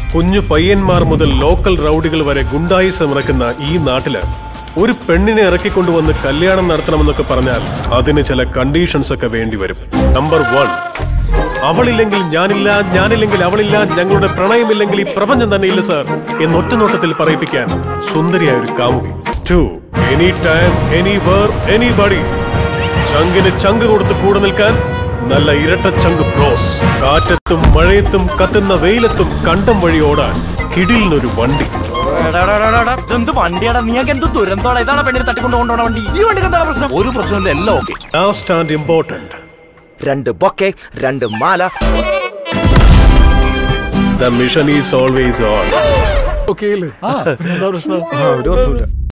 കുഞ്ഞു പയ്യന്മാർ മുതൽ ലോക്കൽ റൗഡികൾ വരെ ഗുണ്ടായിസം ഇറക്കുന്ന ഈ നാട്ടില് ഒരു പെണ്ണിനെ ഇറക്കിക്കൊണ്ടുവന്ന് കല്യാണം നടത്തണമെന്നൊക്കെ പറഞ്ഞാൽ അതിന് ചില കണ്ടീഷൻസ് ഒക്കെ വേണ്ടി വരും നമ്പർ വൺ അവളില്ലെങ്കിൽ ഞാനില്ല ഞാനില്ലെങ്കിൽ അവളില്ല ഞങ്ങളുടെ പ്രണയമില്ലെങ്കിൽ ഈ പ്രപഞ്ചം തന്നെ ഇല്ല സാർ എന്നൊറ്റ നോട്ടത്തിൽ പറയിപ്പിക്കാൻ സുന്ദരിയായ ഒരു കാമുകി to any time anywhere anybody ചങ്കിന് ചങ്ക് കൊടുത്ത് കൂടെ നിൽക്കാൻ നല്ല ഇരട്ട ചങ്ക് ബ്രോസ് കാറ്റത്തും മഴയത്തും കത്തുന്ന വെയിലത്തും കണ്ടം വഴി ഓടാൻ കിടിലിനൊരു വണ്ടി എന്ത് വണ്ടിയാടാ നീക്ക് എന്ത് ദുരന്തോടാ ഇതാണ് പെണ്ണിനെ തട്ടിക്കൊണ്ട് കൊണ്ടുപോണ വണ്ടി ഈ വണ്ടിക്ക് എന്താണ് പ്രശ്നം ഒരു പ്രശ്നമില്ല എല്ലാം ഓക്കെ ലാസ്റ്റ് ആൻഡ് ഇമ്പോർട്ടന്റ് രണ്ട് ബൊക്കെ രണ്ട് മാല the mission is always on okay ഒരു പ്രശ്നമില്ല